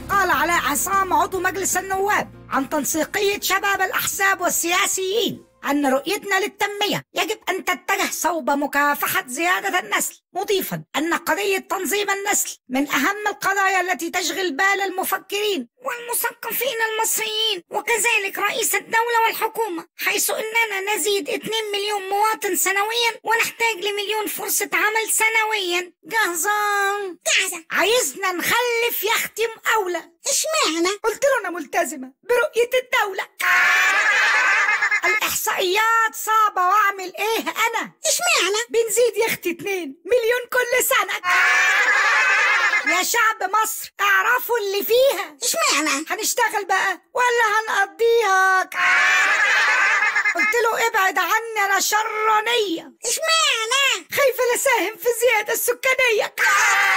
قال علاء عصام عضو مجلس النواب عن تنسيقية شباب الأحزاب والسياسيين أن رؤيتنا للتنمية يجب أن تتجه صوب مكافحة زيادة النسل مضيفا أن قضية تنظيم النسل من أهم القضايا التي تشغل بال المفكرين والمثقفين المصريين وكذلك رئيس الدولة والحكومة حيث أننا نزيد 2 مليون مواطن سنويا ونحتاج لمليون فرصة عمل سنويا جاهزة جاهزة عايزنا نخلف يختم أولى اشمعنى قلت له أنا ملتزمة برؤية الدولة الإحصائيات صعبة وأعمل إيه أنا اشمعنى بنزيد يا أختي اتنين مليون كل سنة يا شعب مصر اعرفوا اللي فيها اشمعنى هنشتغل بقى ولا هنقضيها قلت له ابعد عني انا شرانية اشمعنى خايفة لا اساهم في الزيادة السكانية